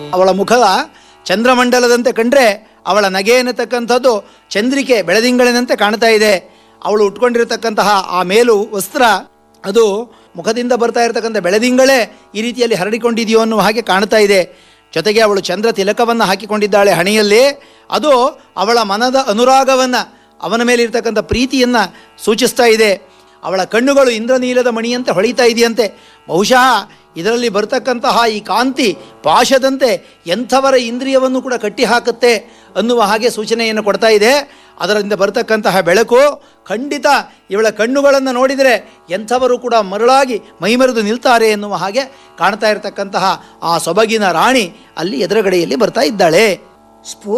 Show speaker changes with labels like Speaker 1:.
Speaker 1: ಅವಳ ಮುಖದ ಚಂದ್ರಮಂಡಲದಂತೆ ಕಂಡ್ರೆ ಅವಳ ನಗೆ ಎನ್ನತಕ್ಕಂಥದ್ದು ಚಂದ್ರಿಕೆ ಬೆಳದಿಂಗಳಿನಂತೆ ಕಾಣ್ತಾ ಇದೆ ಅವಳು ಉಟ್ಕೊಂಡಿರತಕ್ಕಂತಹ ಆ ಮೇಲು ವಸ್ತ್ರ ಅದು ಮುಖದಿಂದ ಬರ್ತಾ ಇರತಕ್ಕಂಥ ಬೆಳದಿಂಗಳೇ ಈ ರೀತಿಯಲ್ಲಿ ಹರಡಿಕೊಂಡಿದೆಯೋ ಅನ್ನುವ ಹಾಗೆ ಕಾಣ್ತಾ ಇದೆ ಜೊತೆಗೆ ಅವಳು ಚಂದ್ರ ತಿಲಕವನ್ನು ಹಾಕಿಕೊಂಡಿದ್ದಾಳೆ ಹಣೆಯಲ್ಲಿ ಅದು ಅವಳ ಮನದ ಅನುರಾಗವನ್ನು ಅವನ ಮೇಲೆ ಇರ್ತಕ್ಕಂಥ ಪ್ರೀತಿಯನ್ನು ಸೂಚಿಸ್ತಾ ಇದೆ ಅವಳ ಕಣ್ಣುಗಳು ಇಂದ್ರನೀಲದ ಮಣಿಯಂತೆ ಹೊಳಿತಾ ಇದೆಯಂತೆ ಬಹುಶಃ ಇದರಲ್ಲಿ ಬರ್ತಕ್ಕಂತಹ ಈ ಕಾಂತಿ ಪಾಶದಂತೆ ಎಂಥವರ ಇಂದ್ರಿಯವನ್ನು ಕೂಡ ಕಟ್ಟಿ ಹಾಕುತ್ತೆ ಅನ್ನುವ ಹಾಗೆ ಸೂಚನೆಯನ್ನು ಕೊಡ್ತಾ ಇದೆ ಅದರಿಂದ ಬರ್ತಕ್ಕಂತಹ ಬೆಳಕು ಖಂಡಿತ ಇವಳ ಕಣ್ಣುಗಳನ್ನು ನೋಡಿದರೆ ಎಂಥವರು ಕೂಡ ಮರಳಾಗಿ ಮೈಮರೆದು ನಿಲ್ತಾರೆ ಎನ್ನುವ ಹಾಗೆ ಕಾಣ್ತಾ ಇರತಕ್ಕಂತಹ ಆ ಸೊಬಗಿನ ರಾಣಿ ಅಲ್ಲಿ ಎದುರುಗಡೆಯಲ್ಲಿ ಬರ್ತಾ ಇದ್ದಾಳೆ
Speaker 2: ಸ್ಫೂ